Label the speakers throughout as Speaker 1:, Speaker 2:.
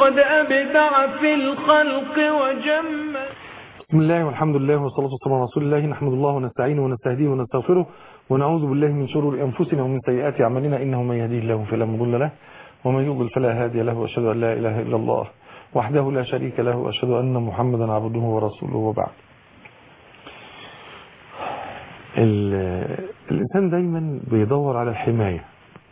Speaker 1: قد أبدع في الخلق وجمل
Speaker 2: بسم الله والحمد لله والصلاة والسلام على رسول الله نحمد الله ونستعينه ونستهديه ونستغفره ونعوذ بالله من شرور أنفسنا ومن سيئات أعمالنا إنه من يهديه الله فلا مضل له ومن يضلل فلا هادي له وأشهد أن لا إله إلا الله وحده لا شريك له وأشهد أن محمدا عبده ورسوله وبعد ال- الإنسان دايما بيدور على الحماية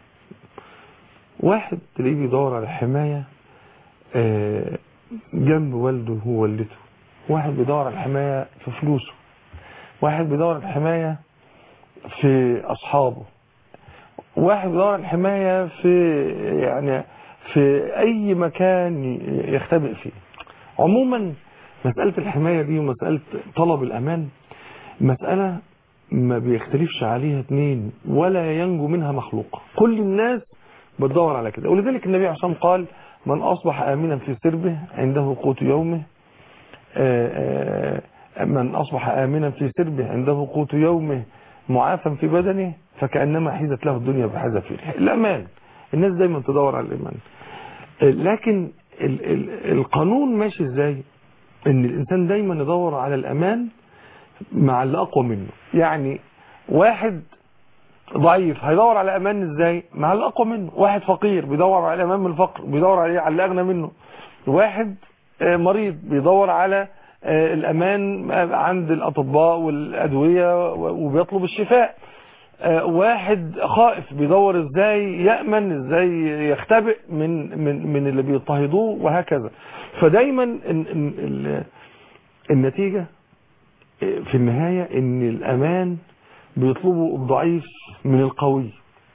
Speaker 2: واحد تلاقيه بيدور على الحماية آه، جنب والده ووالدته واحد بيدور على الحماية في فلوسه واحد بيدور على الحماية في أصحابه واحد بيدور على الحماية في يعني في أي مكان يختبئ فيه عموما مسألة الحماية دي ومسألة طلب الأمان مسألة ما بيختلفش عليها اتنين ولا ينجو منها مخلوق كل الناس بتدور على كده ولذلك النبي عليه الصلاة والسلام قال من أصبح آمنا في سربه عنده قوت يومه آه، آه، من أصبح آمنا في سربه عنده قوت يومه معافا في بدنه فكأنما حيزت له الدنيا بحذافيره الأمان الناس دايما تدور على الإيمان آه، لكن ال- ال- القانون ماشي ازاي ان الانسان دايما يدور على الامان مع اللي اقوى منه يعني واحد ضعيف هيدور على امان ازاي مع اللي اقوى منه واحد فقير بيدور على الامان من الفقر بيدور عليه على اللي اغنى منه واحد آه، مريض بيدور على آه، الامان عند الاطباء والادويه وبيطلب الشفاء آه، واحد خائف بيدور ازاي يامن ازاي يختبئ من من من اللي بيضطهدوه وهكذا فدايما ال- ال- ال- النتيجه في النهايه ان الامان بيطلبوا الضعيف من القوي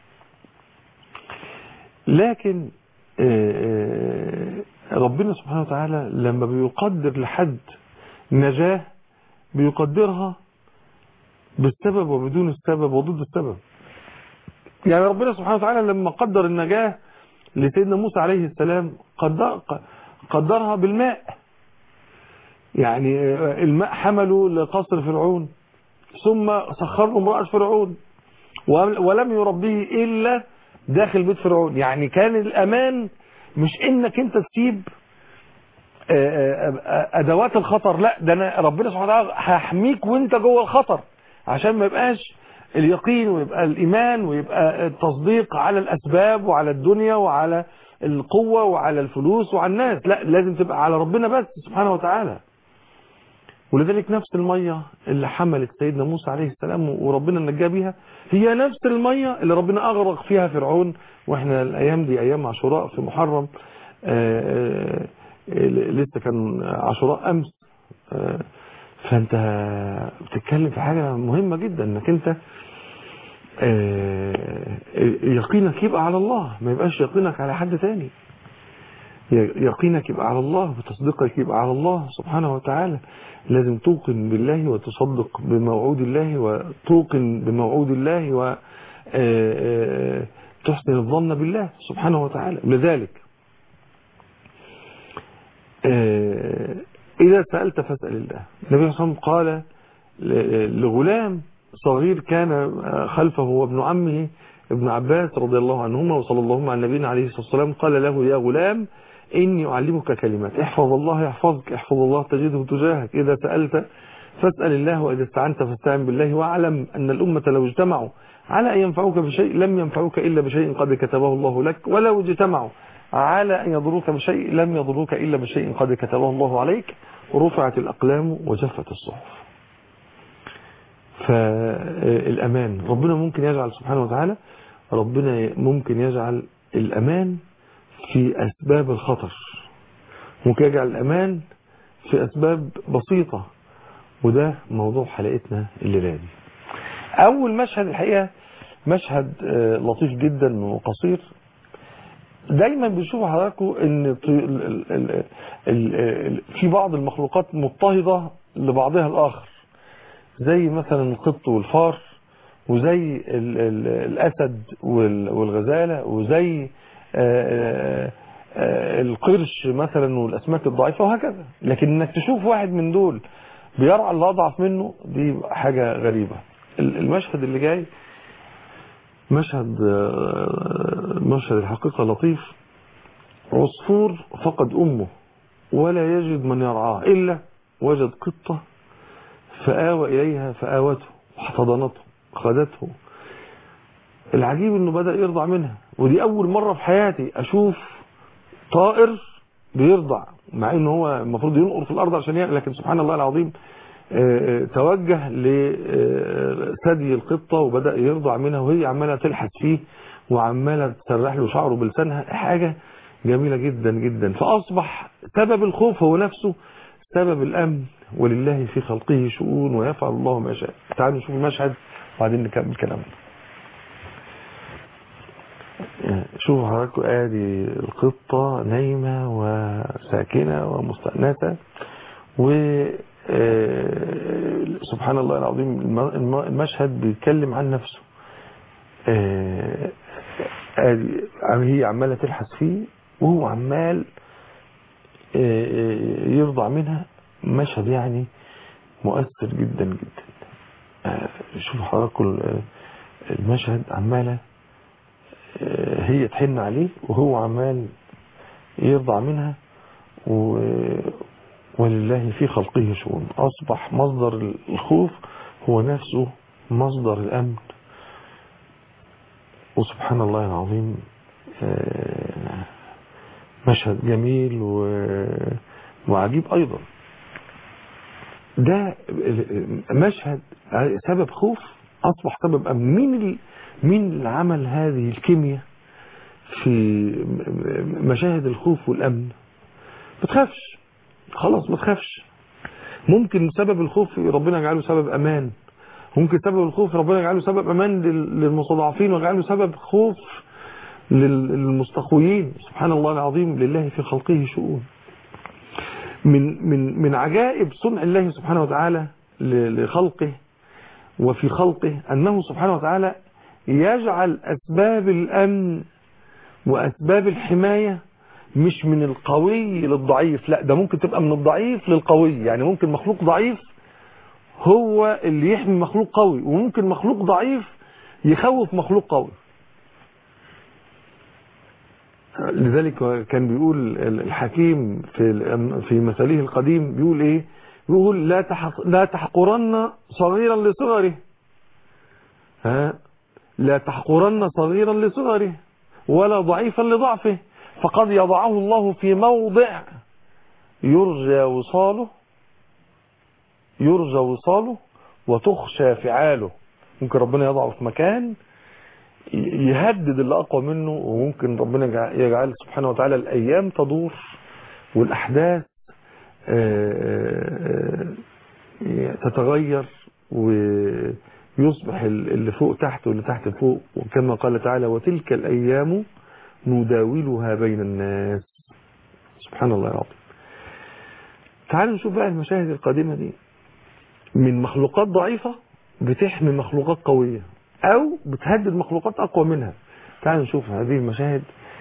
Speaker 2: لكن آه، آه، ربنا سبحانه وتعالى لما بيقدر لحد نجاه بيقدرها بالسبب وبدون السبب وضد السبب يعني ربنا سبحانه وتعالى لما قدر النجاة لسيدنا موسى عليه السلام قدر قدرها بالماء يعني الماء حمله لقصر فرعون ثم سخر له امرأة فرعون ولم يربيه إلا داخل بيت فرعون يعني كان الأمان مش إنك أنت تسيب أدوات الخطر لا ده أنا ربنا سبحانه وتعالى هحميك وانت جوه الخطر عشان ما يبقاش اليقين ويبقى الإيمان ويبقى التصديق على الأسباب وعلى الدنيا وعلى القوة وعلى الفلوس وعلى الناس لا لازم تبقى على ربنا بس سبحانه وتعالى ولذلك نفس المية اللي حملت سيدنا موسى عليه السلام وربنا نجاه بيها هي نفس المية اللي ربنا أغرق فيها فرعون واحنا الأيام دي أيام عاشوراء في محرم آآ آآ لسه كان عاشوراء أمس فأنت بتتكلم في حاجة مهمة جدا انك انت يقينك يبقى على الله ما يبقاش يقينك على حد تاني يقينك يبقى على الله وتصديقك يبقى على الله سبحانه وتعالى لازم توقن بالله وتصدق بموعود الله وتوقن بموعود الله وتحسن الظن بالله سبحانه وتعالى لذلك إذا سألت فاسأل الله النبي صلى الله عليه وسلم قال لغلام صغير كان خلفه وابن عمه ابن عباس رضي الله عنهما وصلى اللهم على نبينا عليه الصلاة والسلام قال له يا غلام إني أعلمك كلمات احفظ الله يحفظك احفظ الله تجده تجاهك إذا سألت فاسأل الله وإذا استعنت فاستعن بالله واعلم أن الأمة لو اجتمعوا على أن ينفعوك بشيء لم ينفعوك إلا بشيء قد كتبه الله لك ولو اجتمعوا على أن يضروك بشيء لم يضروك إلا بشيء قد كتبه الله عليك ورفعت الأقلام وجفت الصحف فالأمان ربنا ممكن يجعل سبحانه وتعالى ربنا ممكن يجعل الأمان في أسباب الخطر ممكن يجعل الأمان في أسباب بسيطة وده موضوع حلقتنا الليلة دي أول مشهد الحقيقة مشهد لطيف جدا وقصير دايما بنشوف حضراتكم ان في بعض المخلوقات مضطهدة لبعضها الآخر زي مثلا القط والفار وزي ال ال الأسد والغزالة وزي آآ آآ القرش مثلا والأسماك الضعيفة وهكذا لكن انك تشوف واحد من دول بيرعى اللي أضعف منه دي حاجة غريبة المشهد اللي جاي مشهد مشهد الحقيقة لطيف عصفور فقد أمه ولا يجد من يرعاه إلا وجد قطة فآوى إليها فآوته واحتضنته خدته العجيب انه بدأ يرضع منها ودي اول مرة في حياتي اشوف طائر بيرضع مع انه هو المفروض ينقر في الارض عشان يأكل لكن سبحان الله العظيم آه، آه، توجه لثدي القطة وبدأ يرضع منها وهي عمالة تلحس فيه وعمالة تسرح له شعره بلسانها حاجة جميلة جدا جدا فأصبح سبب الخوف هو نفسه سبب الأمن ولله في خلقه شؤون ويفعل الله ما يشاء تعالوا نشوف المشهد وبعدين نكمل كلامنا شوفوا حضراتكم ادي القطة نايمة وساكنة ومستأنسة و آه، سبحان الله العظيم الم- الم- المشهد بيتكلم عن نفسه آه، ادي عم- هي عمالة تلحس فيه وهو عمال آه، آه، يرضع منها مشهد يعني مؤثر جدا جدا آه، شوفوا حضراتكم ال- المشهد عماله آه، هي تحن عليه وهو عمال يرضع منها و... ولله في خلقه شؤون أصبح مصدر الخوف هو نفسه مصدر الأمن وسبحان الله العظيم آه، مشهد جميل و... وعجيب أيضا ده مشهد سبب خوف أصبح سبب أمن مين ال... مين اللي عمل هذه الكيمياء في مشاهد الخوف والأمن ما تخافش خلاص ما تخافش ممكن سبب الخوف ربنا يجعله سبب أمان ممكن سبب الخوف ربنا يجعله سبب أمان لل- للمستضعفين ويجعله سبب خوف لل- للمستقويين سبحان الله العظيم لله في خلقه شؤون من من من عجائب صنع الله سبحانه وتعالى ل- لخلقه وفي خلقه أنه سبحانه وتعالى يجعل أسباب الأمن وأسباب الحماية مش من القوي للضعيف لا ده ممكن تبقى من الضعيف للقوي يعني ممكن مخلوق ضعيف هو اللي يحمي مخلوق قوي وممكن مخلوق ضعيف يخوف مخلوق قوي لذلك كان بيقول الحكيم في في مثله القديم بيقول ايه بيقول لا تحق لا تحقرن صغيرا لصغره ها لا تحقرن صغيرا لصغره ولا ضعيفا لضعفه فقد يضعه الله في موضع يرجى وصاله يرجى وصاله وتخشى فعاله ممكن ربنا يضعه في مكان يهدد اللي أقوى منه وممكن ربنا يجعل- يجعل سبحانه وتعالى الأيام تدور والأحداث آه، آه، تتغير ويصبح اللي فوق تحت واللي تحت فوق وكما قال تعالى وتلك الأيام نداولها بين الناس سبحان الله العظيم تعالوا نشوف بقى المشاهد القادمة دي من مخلوقات ضعيفة بتحمي مخلوقات قوية أو بتهدد مخلوقات أقوى منها تعالوا نشوف هذه المشاهد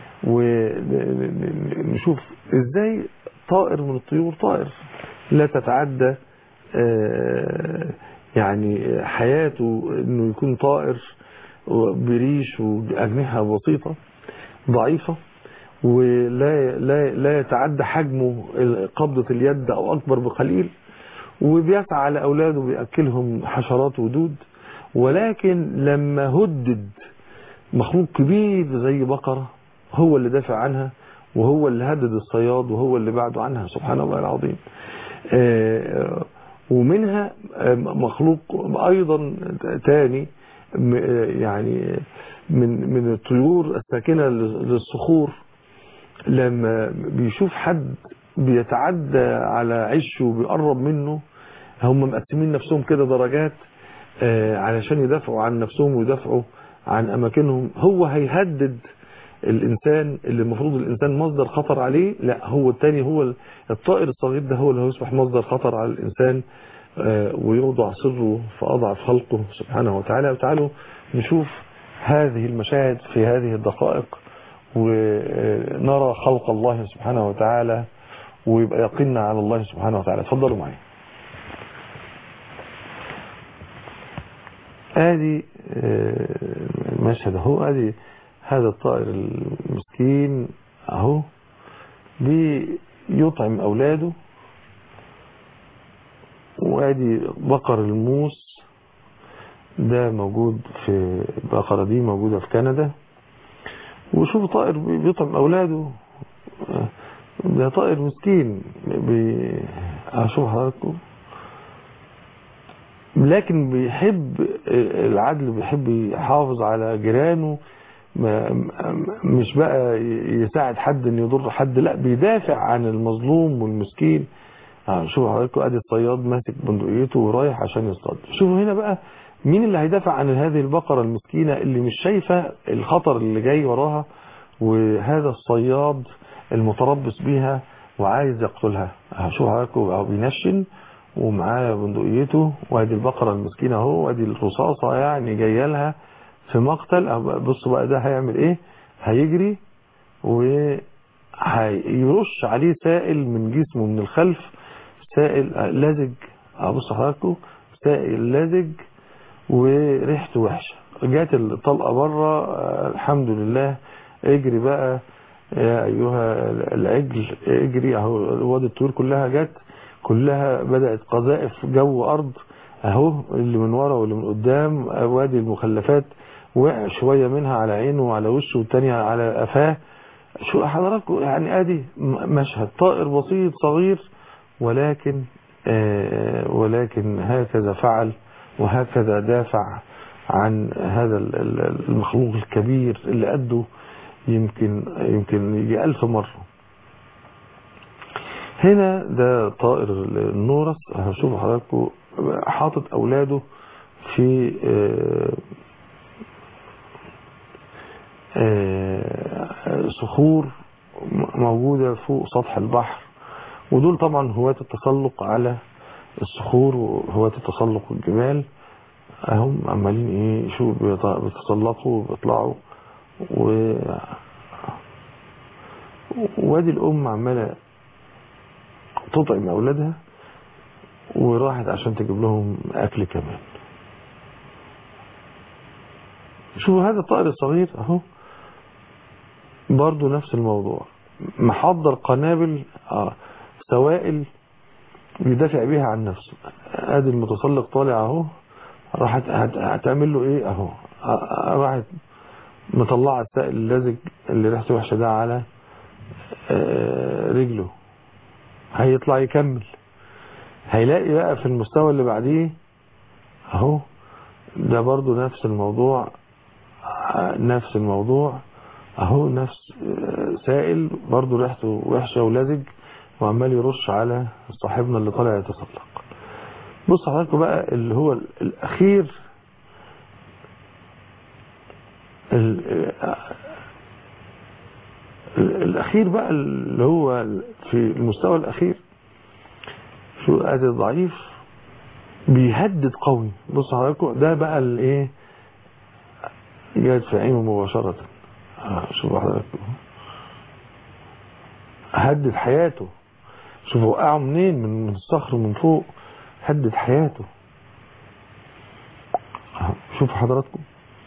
Speaker 2: ونشوف إزاي طائر من الطيور طائر لا تتعدى آه، يعني حياته انه يكون طائر بريش وأجنحة بسيطة ضعيفة ولا لا لا يتعدى حجمه قبضة اليد أو أكبر بقليل وبيسعى على أولاده بيأكلهم حشرات ودود ولكن لما هدد مخلوق كبير زي بقرة هو اللي دافع عنها وهو اللي هدد الصياد وهو اللي بعده عنها سبحان الله العظيم آه، ومنها آه، مخلوق أيضا تاني م- آه، يعني من من الطيور الساكنة للصخور لما بيشوف حد بيتعدى على عشه وبيقرب منه هم مقسمين نفسهم كده درجات آه، علشان يدافعوا عن نفسهم ويدافعوا عن أماكنهم هو هيهدد الإنسان اللي المفروض الإنسان مصدر خطر عليه لا هو التاني هو الطائر الصغير ده هو اللي هيصبح مصدر خطر على الإنسان آه، ويوضع سره في أضعف خلقه سبحانه وتعالى وتعالوا نشوف هذه المشاهد في هذه الدقائق ونرى خلق الله سبحانه وتعالى ويبقى يقيننا على الله سبحانه وتعالى اتفضلوا معي ادي آه، المشهد اهو ادي هذا الطائر المسكين اهو بيطعم اولاده وادي بقر الموس ده موجود في البقرة دي موجودة في كندا وشوف طائر بيطعم اولاده ده طائر مسكين بي... هشوف حضراتكم لكن بيحب العدل بيحب يحافظ على جيرانه مش بقى يساعد حد ان يضر حد لا بيدافع عن المظلوم والمسكين شوفوا حضراتكم ادي الصياد ماسك بندقيته ورايح عشان يصطاد شوفوا هنا بقى مين اللي هيدافع عن هذه البقرة المسكينة اللي مش شايفة الخطر اللي جاي وراها وهذا الصياد المتربص بيها وعايز يقتلها شوفوا حضراتكم اهو بينشن ومعاه بندقيته وادي البقرة المسكينة اهو وادي الرصاصة يعني جايه لها في مقتل بصوا بقى ده هيعمل ايه هيجري وهيرش عليه سائل من جسمه من الخلف سائل لزج بص حضراتكم سائل لزج وريحته وحشة جات الطلقة بره الحمد لله اجري بقى يا ايها العجل اجري اهو واد الطيور كلها جت كلها بدأت قذائف جو ارض اهو اللي من ورا واللي من قدام وادي المخلفات وقع شوية منها على عينه وعلى وشه والتانية على قفاه شو حضراتكم يعني ادي مشهد طائر بسيط صغير ولكن آه ولكن هكذا فعل وهكذا دافع عن هذا المخلوق الكبير اللي قده يمكن يمكن يجي ألف مرة هنا ده طائر النورس هشوف حضراتكم حاطط أولاده في صخور موجودة فوق سطح البحر ودول طبعا هواة التسلق على الصخور وهواة التسلق الجبال هم عمالين ايه شو بيتسلقوا وبيطلعوا و وادي الام عماله تطعم اولادها وراحت عشان تجيب لهم اكل كمان شوفوا هذا الطائر الصغير اهو برضو نفس الموضوع محضر قنابل آه سوائل بيدافع بيها عن نفسه ادي المتسلق طالع اهو راحت هتعمل له ايه اهو راحت مطلعه السائل اللزج اللي ريحته وحشه ده على رجله هيطلع يكمل هيلاقي بقى في المستوى اللي بعديه اهو ده برضو نفس الموضوع نفس الموضوع اهو نفس سائل برضو ريحته وحشه ولزج وعمال يرش على صاحبنا اللي طالع يتسلق بص حضراتكم بقى اللي هو الاخير الاخير بقى اللي هو في المستوى الاخير شو ادي ضعيف بيهدد قوي بص حضراتكم ده بقى الايه جاد في عينه مباشرة شوفوا حضراتكم هدد حياته شوفوا وقعوا منين من الصخر من فوق هدد حياته شوفوا حضراتكم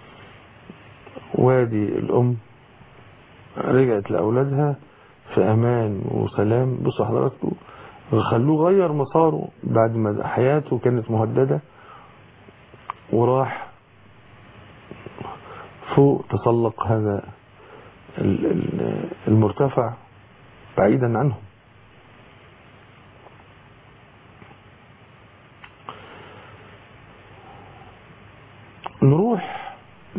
Speaker 2: وادي الأم رجعت لأولادها في أمان وسلام بصوا حضراتكم خلوه غير مساره بعد ما حياته كانت مهددة وراح فوق تسلق هذا المرتفع بعيدا عنهم نروح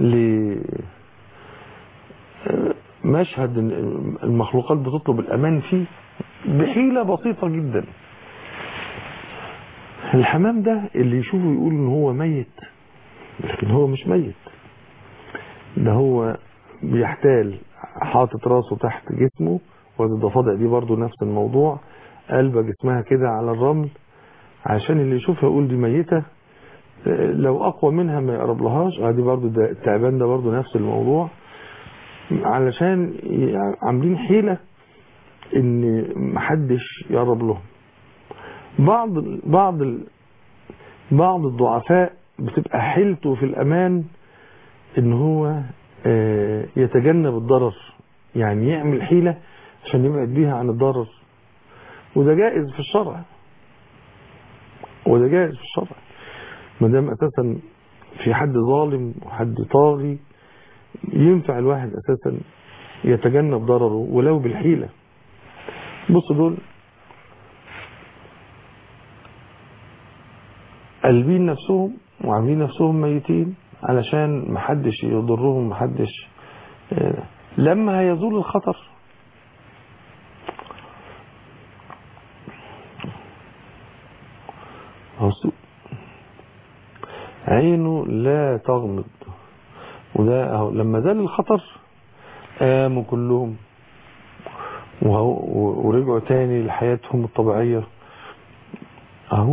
Speaker 2: لمشهد المخلوقات بتطلب الأمان فيه بحيلة بسيطة جدا الحمام ده اللي يشوفه يقول ان هو ميت لكن هو مش ميت ده هو بيحتال حاطط راسه تحت جسمه والضفادع دي برضو نفس الموضوع قلبة جسمها كده على الرمل عشان اللي يشوفها يقول دي ميتة لو اقوى منها ما يقرب لهاش ادي برضو ده التعبان ده برضو نفس الموضوع علشان عاملين حيلة ان محدش يقرب لهم بعض بعض بعض الضعفاء بتبقى حيلته في الامان ان هو يتجنب الضرر يعني يعمل حيلة عشان يبعد بيها عن الضرر وده جائز في الشرع وده جائز في الشرع ما دام اساسا في حد ظالم وحد طاغي ينفع الواحد اساسا يتجنب ضرره ولو بالحيلة بص دول قلبين نفسهم وعاملين نفسهم ميتين علشان محدش يضرهم محدش لما هيزول الخطر عينه لا تغمض وده اهو لما زال الخطر قاموا كلهم ورجعوا تاني لحياتهم الطبيعية اهو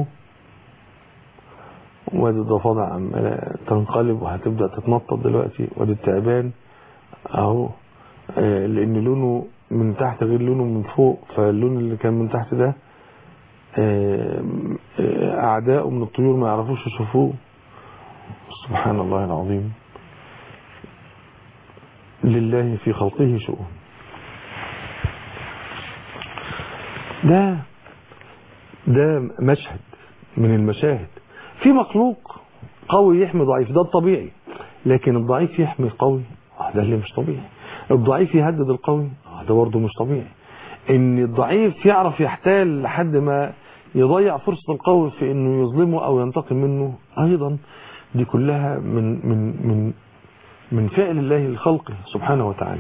Speaker 2: وادي الضفادع عمالة تنقلب وهتبدأ تتنطط دلوقتي وادي التعبان اهو لان لونه من تحت غير لونه من فوق فاللون اللي كان من تحت ده اعداؤه من الطيور ما يعرفوش يشوفوه سبحان الله العظيم لله في خلقه شؤون ده ده مشهد من المشاهد في مخلوق قوي يحمي ضعيف ده الطبيعي لكن الضعيف يحمي القوي ده اللي مش طبيعي الضعيف يهدد القوي ده برضه مش طبيعي ان الضعيف يعرف يحتال لحد ما يضيع فرصة القوي في انه يظلمه او ينتقم منه ايضا دي كلها من من من من فعل الله لخلقه سبحانه وتعالى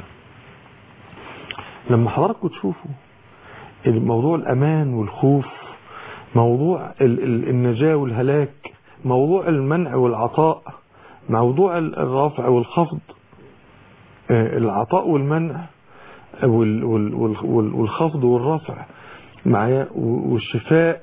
Speaker 2: لما حضراتكم تشوفوا موضوع الأمان والخوف موضوع النجاة والهلاك موضوع المنع والعطاء موضوع الرافع والخفض العطاء والمنع والخفض والرفع معايا والشفاء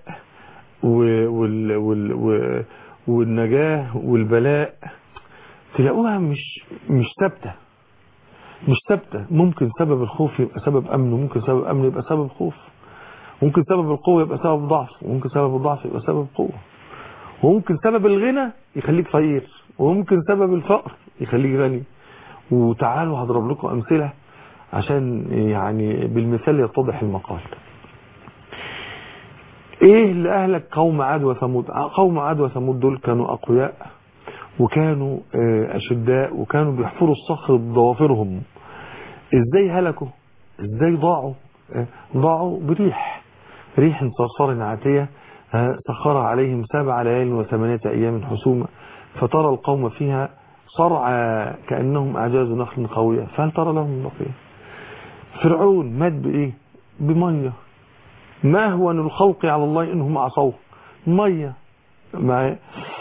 Speaker 2: والنجاة والبلاء تلاقوها مش مش ثابته مش ثابته ممكن سبب الخوف يبقى سبب امن وممكن سبب امن يبقى سبب خوف ممكن سبب القوه يبقى سبب ضعف وممكن سبب الضعف يبقى سبب قوه وممكن سبب الغنى يخليك فقير وممكن سبب الفقر يخليك غني وتعالوا هضرب لكم امثله عشان يعني بالمثال يتضح المقال ايه اللي اهلك قوم عاد وثمود قوم عاد وثمود دول كانوا اقوياء وكانوا اشداء وكانوا بيحفروا الصخر بضوافرهم ازاي هلكوا ازاي ضاعوا ضاعوا بريح ريح صرصر عاتية سخرها عليهم سبع ليال وثمانية ايام حسومة فترى القوم فيها صرعى كأنهم اعجاز نخل قوية فهل ترى لهم بقية فرعون مات بايه بمية ما هو الخلق على الله انهم عصوه مية مع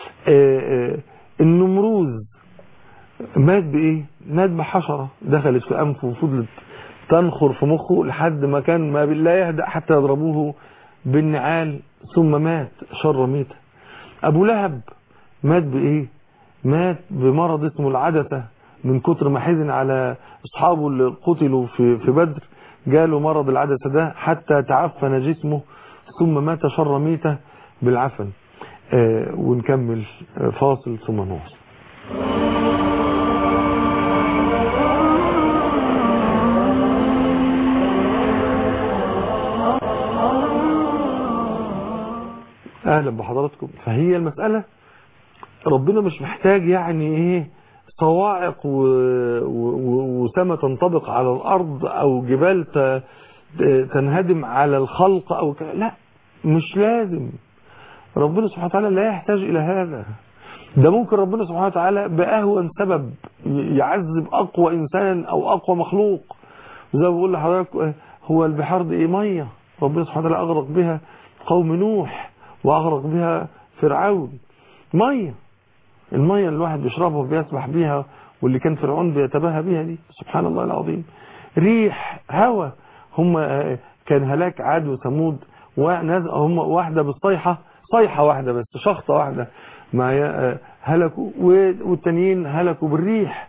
Speaker 2: النمروز مات بايه مات بحشرة دخلت في انفه وفضلت تنخر في مخه لحد ما كان ما لا يهدأ حتى يضربوه بالنعال ثم مات شر ميتة ابو لهب مات بايه مات بمرض اسمه العدسة من كتر ما حزن على اصحابه اللي قتلوا في في بدر جاله مرض العدسة ده حتى تعفن جسمه ثم مات شر ميتة بالعفن آه ونكمل فاصل ثم نواصل اهلا بحضراتكم فهي المسألة ربنا مش محتاج يعني ايه صواعق وسما تنطبق على الارض او جبال تنهدم على الخلق او لا مش لازم ربنا سبحانه وتعالى لا يحتاج الى هذا ده ممكن ربنا سبحانه وتعالى باهون سبب يعذب اقوى انسان او اقوى مخلوق زي ما بقول لحضرتك هو البحار دي ايه ميه ربنا سبحانه وتعالى اغرق بها قوم نوح واغرق بها فرعون ميه الميه اللي الواحد بيشربها وبيسبح بيها واللي كان فرعون بيتباهى بيها دي سبحان الله العظيم ريح هوا هم كان هلاك عاد وثمود هم واحده بالصيحه صيحه واحده بس شخطه واحده ما هلكوا والتانيين هلكوا بالريح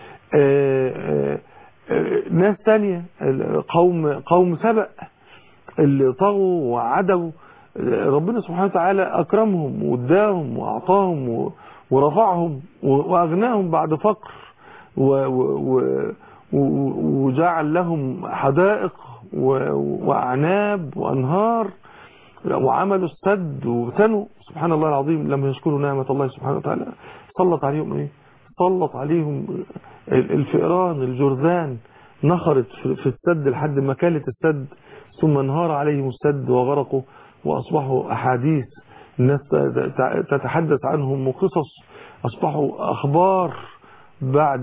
Speaker 2: ناس تانية قوم قوم سبأ اللي طغوا وعدوا ربنا سبحانه وتعالى أكرمهم واداهم وأعطاهم ورفعهم وأغناهم بعد فقر وجعل لهم حدائق و- وأعناب وأنهار وعملوا السد وبتنوا سبحان الله العظيم لما يشكروا نعمة الله سبحانه وتعالى سلط عليهم ايه سلط عليهم ال- الفئران الجرذان نخرت في في السد لحد ما كانت السد ثم انهار عليهم السد وغرقوا وأصبحوا أحاديث الناس ت- ت- تتحدث عنهم وقصص أصبحوا أخبار بعد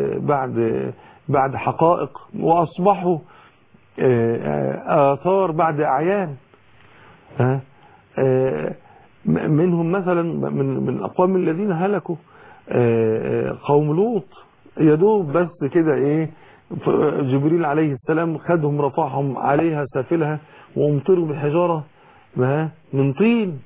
Speaker 2: بعد بعد حقائق وأصبحوا آه، آه، آثار بعد أعيان ها؟ آه، م- منهم مثلا من من الأقوام الذين هلكوا آه، آه، قوم لوط يدوب بس كده ايه ف- جبريل عليه السلام خدهم رفعهم عليها سافلها وامطروا بحجارة ما من طين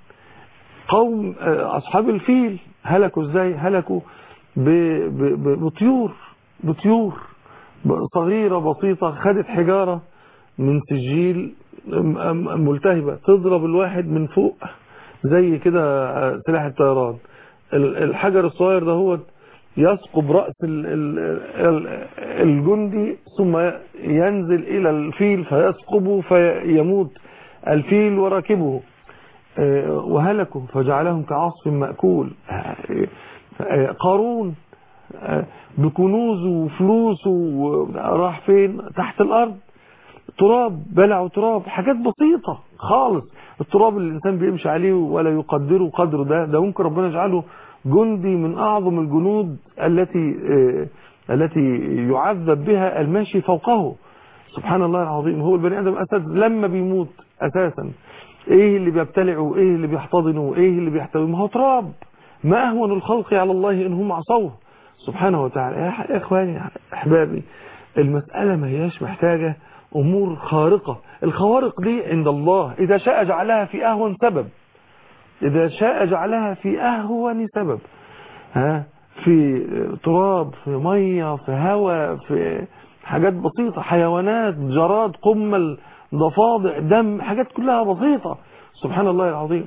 Speaker 2: قوم آه، أصحاب الفيل هلكوا ازاي هلكوا ب- ب- ب- بطيور بطيور ب- صغيرة بسيطة خدت حجارة من سجيل م- م- ملتهبة تضرب الواحد من فوق زي كده آه، سلاح الطيران ال- الحجر الصغير ده هو يثقب رأس ال- ال- ال- الجندي ثم ينزل إلى الفيل فيثقبه فيموت الفيل وراكبه آه، وهلكوا فجعلهم كعصف مأكول آه، آه، قارون آه، بكنوزه وفلوسه راح فين تحت الأرض تراب بلعوا تراب حاجات بسيطة خالص التراب اللي الإنسان بيمشي عليه ولا يقدره قدره ده ده ممكن ربنا يجعله جندي من أعظم الجنود التي آه، التي يعذب بها الماشي فوقه سبحان الله العظيم هو البني آدم أساس لما بيموت أساسا إيه اللي بيبتلعه إيه اللي بيحتضنه إيه اللي بيحتوي ما هو تراب ما أهون الخلق على الله إن هم عصوه سبحانه وتعالى يا ح- يا إخواني يا أحبابي المسألة ما هياش محتاجة أمور خارقة الخوارق دي عند الله إذا شاء جعلها في أهون سبب إذا شاء جعلها في أهون سبب ها في تراب في مية في هواء في حاجات بسيطة حيوانات جراد قمل ضفادع دم حاجات كلها بسيطة سبحان الله العظيم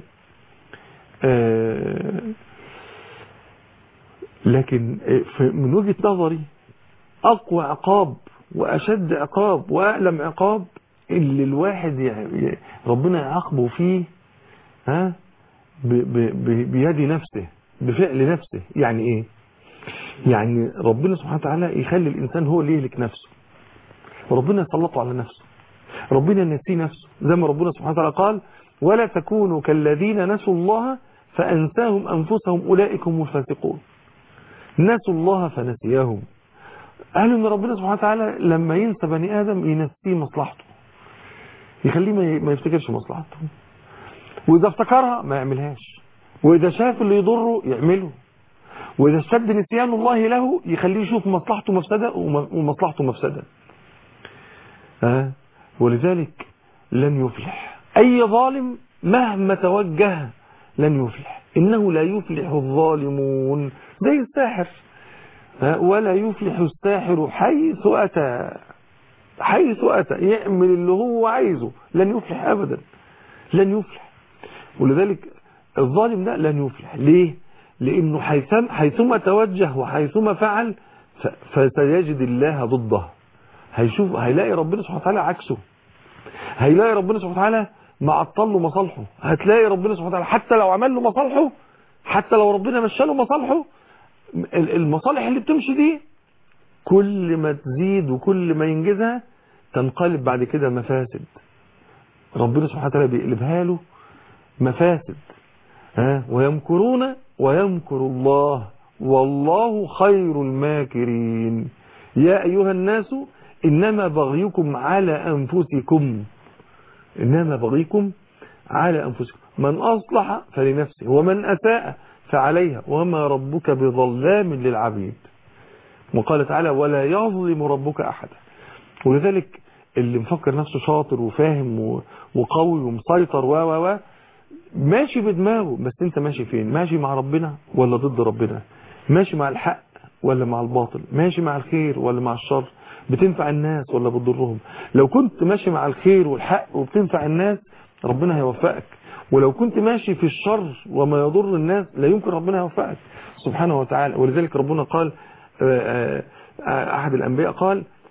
Speaker 2: آه، لكن في- من وجهة نظري أقوى عقاب وأشد عقاب وأعلم عقاب اللي الواحد ي- ربنا يعاقبه فيه ها ب- ب- ب- بيد نفسه بفعل نفسه يعني ايه يعني ربنا سبحانه وتعالى يخلي الانسان هو اللي يهلك نفسه وربنا يسلطه على نفسه ربنا ينسيه نفسه زي ما ربنا سبحانه وتعالى قال ولا تكونوا كالذين نسوا الله فأنساهم أنفسهم أولئك هم الفاسقون نسوا الله فنسيهم قالوا ان ربنا سبحانه وتعالى لما ينسى بني ادم ينسيه مصلحته يخليه ما ي- ما يفتكرش مصلحته واذا افتكرها ما يعملهاش واذا شاف اللي يضره يعمله واذا اشتد نسيان الله له يخليه يشوف مصلحته مفسده وم- ومصلحته مفسده ها ولذلك لن يفلح اي ظالم مهما توجه لن يفلح انه لا يفلح الظالمون زي الساحر ها؟ ولا يفلح الساحر حيث أتى حيث أتى يعمل اللي هو عايزه لن يفلح أبدا لن يفلح ولذلك الظالم ده لن يفلح ليه لأنه حيثم حيثما توجه وحيثما فعل ف- فسيجد الله ضده هيشوف هيلاقي ربنا سبحانه وتعالى عكسه هيلاقي ربنا سبحانه وتعالى معطل له مصالحه هتلاقي ربنا سبحانه وتعالى حتى لو عمل له مصالحه حتى لو ربنا مشى له مصالحه ال- المصالح اللي بتمشي دي كل ما تزيد وكل ما ينجزها تنقلب بعد كده مفاسد ربنا سبحانه وتعالى بيقلبها له مفاسد ها ويمكرون ويمكر الله والله خير الماكرين يا أيها الناس إنما بغيكم على أنفسكم إنما بغيكم على أنفسكم من أصلح فلنفسه ومن أساء فعليها وما ربك بظلام للعبيد وقال تعالى ولا يظلم ربك أحدا ولذلك اللي مفكر نفسه شاطر وفاهم و- وقوي ومسيطر و و و ماشي بدماغه بس انت ماشي فين ماشي مع ربنا ولا ضد ربنا ماشي مع الحق ولا مع الباطل ماشي مع الخير ولا مع الشر بتنفع الناس ولا بتضرهم لو كنت ماشي مع الخير والحق وبتنفع الناس ربنا هيوفقك ولو كنت ماشي في الشر وما يضر الناس لا يمكن ربنا يوفقك سبحانه وتعالى ولذلك ربنا قال آه، آه، احد الانبياء قال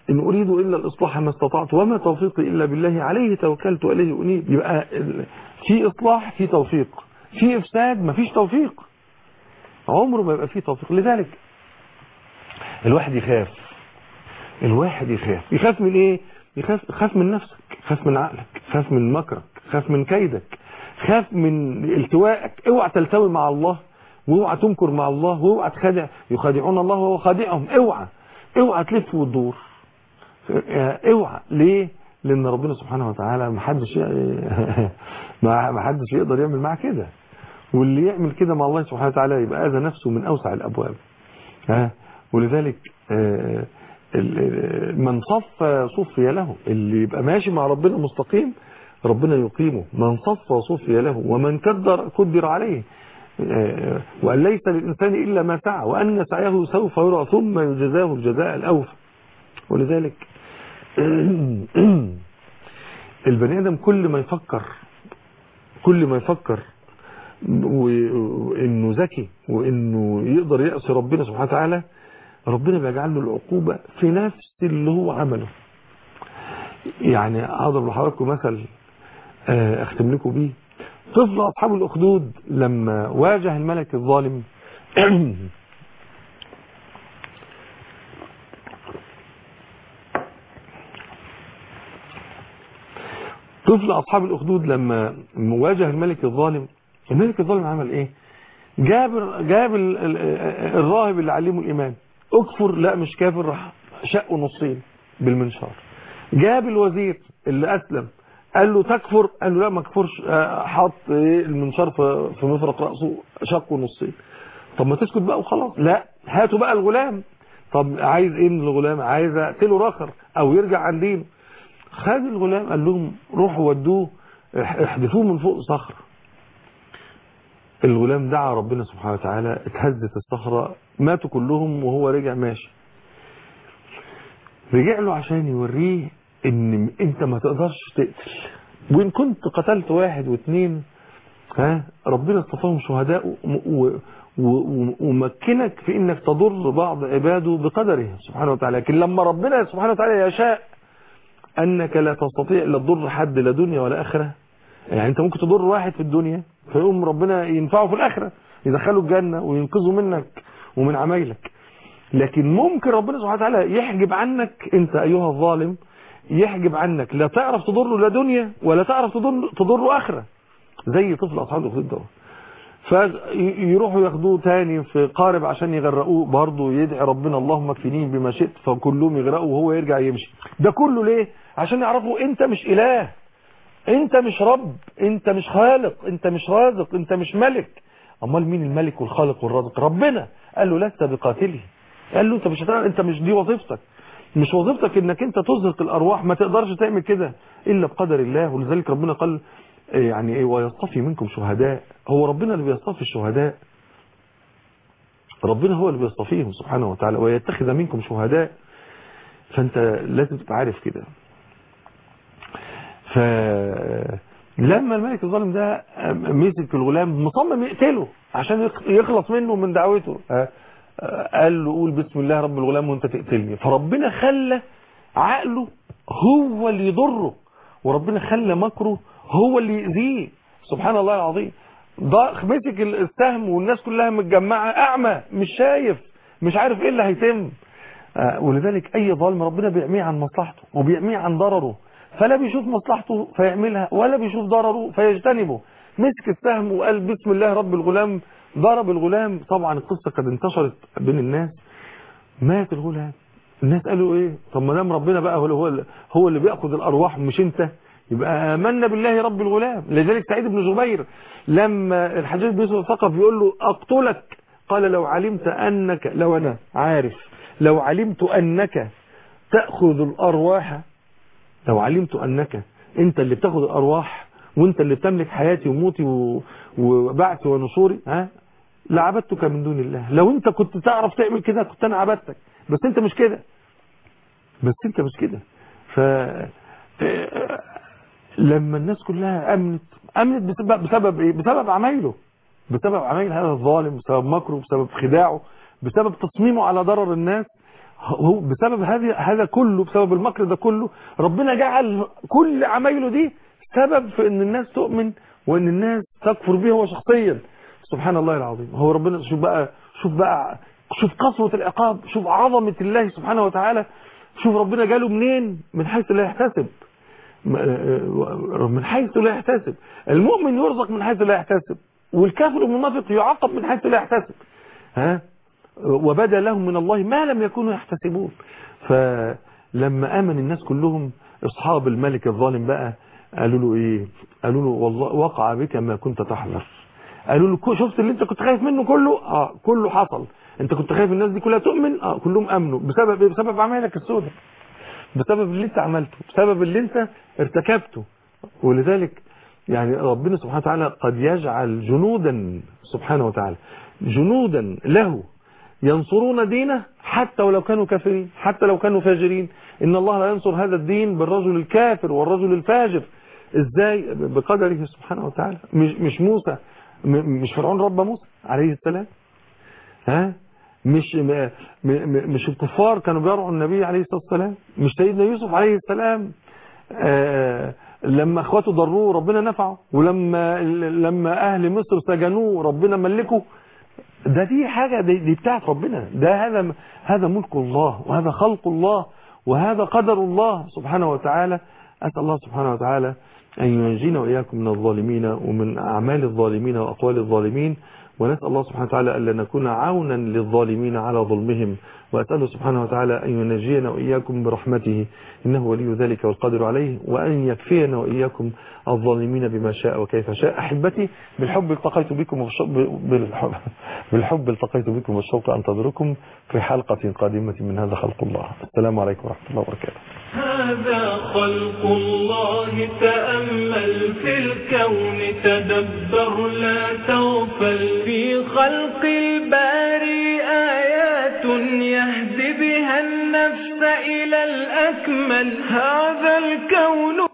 Speaker 2: إن أريد إلا الإصلاح ما استطعت وما توفيقي إلا بالله عليه توكلت وإليه أنيب يبقى ال- في إصلاح في توفيق في إفساد ما فيش توفيق عمره ما يبقى فيه توفيق لذلك الواحد يخاف الواحد يخاف يخاف من ايه يخاف يخاف من نفسك خاف من عقلك خاف من مكرك خاف من كيدك خاف من التوائك اوعى تلتوي مع الله واوعى تمكر مع الله واوعى تخادع يخادعون الله وهو خادعهم اوعى اوعى تلف وتدور اوعى ليه لان ربنا سبحانه وتعالى ما حدش ما حدش يقدر يعمل معاه كده واللي يعمل كده مع الله سبحانه وتعالى يبقى اذى نفسه من اوسع الابواب ها ولذلك آه، ال- ال- من صف صفي له اللي يبقى ماشي مع ربنا مستقيم ربنا يقيمه من صف صفي له ومن كدر كدر عليه آه، وأن ليس للإنسان إلا ما سعى وأن سعيه سوف يرى ثم يجزاه الجزاء الأوفى ولذلك البني آدم كل ما يفكر كل ما يفكر و- وانه ذكي وانه يقدر يأسي ربنا سبحانه وتعالى ربنا بيجعل له العقوبة في نفس اللي هو عمله يعني اضرب لحضراتكم مثل آه، اختم لكم بيه طفل اصحاب الاخدود لما واجه الملك الظالم طفل اصحاب الاخدود لما واجه الملك الظالم الملك الظالم عمل ايه جاب جاب ال- ال- الراهب اللي علمه الايمان اكفر لا مش كافر راح شقه نصين بالمنشار جاب الوزير اللي اسلم قال له تكفر قال له لا ما اكفرش آه، حط إيه المنشار في في مفرق راسه شقه نصين طب ما تسكت بقى وخلاص لا هاتوا بقى الغلام طب عايز ايه من الغلام عايز اقتله رخر او يرجع عن دينه خد الغلام قال لهم روحوا ودوه اح- احدثوه من فوق صخر الغلام دعا ربنا سبحانه وتعالى اتهزت الصخرة ماتوا كلهم وهو رجع ماشي رجع له عشان يوريه ان انت ما تقدرش تقتل وان كنت قتلت واحد واثنين ها ربنا اصطفاهم شهداء و- و- و- ومكنك في انك تضر بعض عباده بقدره سبحانه وتعالى لكن لما ربنا سبحانه وتعالى يشاء انك لا تستطيع لا تضر حد لا دنيا ولا اخره يعني انت ممكن تضر واحد في الدنيا فيقوم ربنا ينفعه في الاخره يدخله الجنه وينقذه منك ومن عمايلك لكن ممكن ربنا سبحانه وتعالى يحجب عنك انت ايها الظالم يحجب عنك لا تعرف تضره لا دنيا ولا تعرف تضر تضره اخره زي طفل اصحاب الاخدود ده فيروحوا ياخدوه تاني في قارب عشان يغرقوه برضه يدعي ربنا اللهم اكفنيهم بما شئت فكلهم يغرقوا وهو يرجع يمشي ده كله ليه عشان يعرفوا انت مش اله انت مش رب انت مش خالق انت مش رازق انت مش ملك امال مين الملك والخالق والرازق ربنا قال له لست بقاتله قال له انت مش هتعمل انت مش دي وظيفتك مش وظيفتك انك انت تزهق الارواح ما تقدرش تعمل كده الا بقدر الله ولذلك ربنا قال إيه يعني ايه ويصطفي منكم شهداء هو ربنا اللي بيصطفي الشهداء ربنا هو اللي بيصطفيهم سبحانه وتعالى ويتخذ منكم شهداء فانت لازم تبقى عارف كده فلما الملك الظالم ده مسك الغلام مصمم يقتله عشان يخلص منه من دعوته قال له قول بسم الله رب الغلام وانت تقتلني فربنا خلى عقله هو اللي يضره وربنا خلى مكره هو اللي يأذيه سبحان الله العظيم ده مسك السهم والناس كلها متجمعة أعمى مش شايف مش عارف ايه اللي هيتم آه، ولذلك اي ظالم ربنا بيعميه عن مصلحته وبيعميه عن ضرره فلا بيشوف مصلحته فيعملها ولا بيشوف ضرره فيجتنبه مسك السهم وقال بسم الله رب الغلام ضرب الغلام طبعا القصة قد انتشرت بين الناس مات الغلام الناس قالوا ايه طب ما دام ربنا بقى هو هو هو اللي بياخذ الارواح مش انت يبقى امنا بالله رب الغلام لذلك سعيد بن جبير لما الحجاج بن يوسف الثقفي يقول له اقتلك قال لو علمت انك لو انا عارف لو علمت انك تاخذ الارواح لو علمت انك انت اللي بتاخذ الارواح وانت اللي بتملك حياتي وموتي و- وبعثي ونشوري ها لعبدتك من دون الله لو انت كنت تعرف تعمل كده كنت انا عبدتك بس انت مش كده بس انت مش كده ف لما الناس كلها امنت امنت بسبب بسبب ايه بسبب عمايله بسبب عمايل هذا الظالم بسبب مكره بسبب خداعه بسبب تصميمه على ضرر الناس هو بسبب هذه هذا كله بسبب المكر ده كله ربنا جعل كل عمايله دي سبب في ان الناس تؤمن وان الناس تكفر به هو شخصيا سبحان الله العظيم هو ربنا شوف بقى شوف بقى شوف قسوة العقاب شوف عظمة الله سبحانه وتعالى شوف ربنا جاله منين من حيث لا يحتسب من حيث لا يحتسب المؤمن يرزق من حيث لا يحتسب والكافر المنافق يعاقب من حيث لا يحتسب ها وبدا لهم من الله ما لم يكونوا يحتسبون فلما امن الناس كلهم اصحاب الملك الظالم بقى قالوا له ايه قالوا له والله وقع بك ما كنت تحذر قالوا له شفت اللي انت كنت خايف منه كله اه كله حصل انت كنت خايف الناس دي كلها تؤمن اه كلهم امنوا بسبب ايه بسبب اعمالك السوداء بسبب اللي انت عملته بسبب اللي انت ارتكبته ولذلك يعني ربنا سبحانه وتعالى قد يجعل جنودا سبحانه وتعالى جنودا له ينصرون دينه حتى ولو كانوا كافرين حتى لو كانوا فاجرين ان الله لا ينصر هذا الدين بالرجل الكافر والرجل الفاجر ازاي بقدره سبحانه وتعالى مش مش موسى مش فرعون رب موسى عليه السلام ها مش م م مش الكفار كانوا بيرعوا النبي عليه الصلاه والسلام مش سيدنا يوسف عليه السلام آه لما اخواته ضروه ربنا نفعه ولما لما اهل مصر سجنوه ربنا ملكه ده دي حاجة دي, دي بتاعت ربنا ده هذا هذا ملك الله وهذا خلق الله وهذا قدر الله سبحانه وتعالى أسأل الله سبحانه وتعالى أن ينجينا وإياكم من الظالمين ومن أعمال الظالمين وأقوال الظالمين ونسأل الله سبحانه وتعالى ألا نكون عونا للظالمين على ظلمهم وأسأله سبحانه وتعالى أن ينجينا وإياكم برحمته إنه ولي ذلك والقادر عليه وأن يكفينا وإياكم الظالمين بما شاء وكيف شاء أحبتي بالحب التقيت بكم بالحب, بالحب التقيت بكم والشوق أنتظركم في حلقة قادمة من هذا خلق الله السلام عليكم ورحمة الله وبركاته
Speaker 1: هذا خلق الله تأمل في الكون تدبر لا تغفل في خلق الباري آيات يهدي بها النفس إلى الأكمل هذا الكون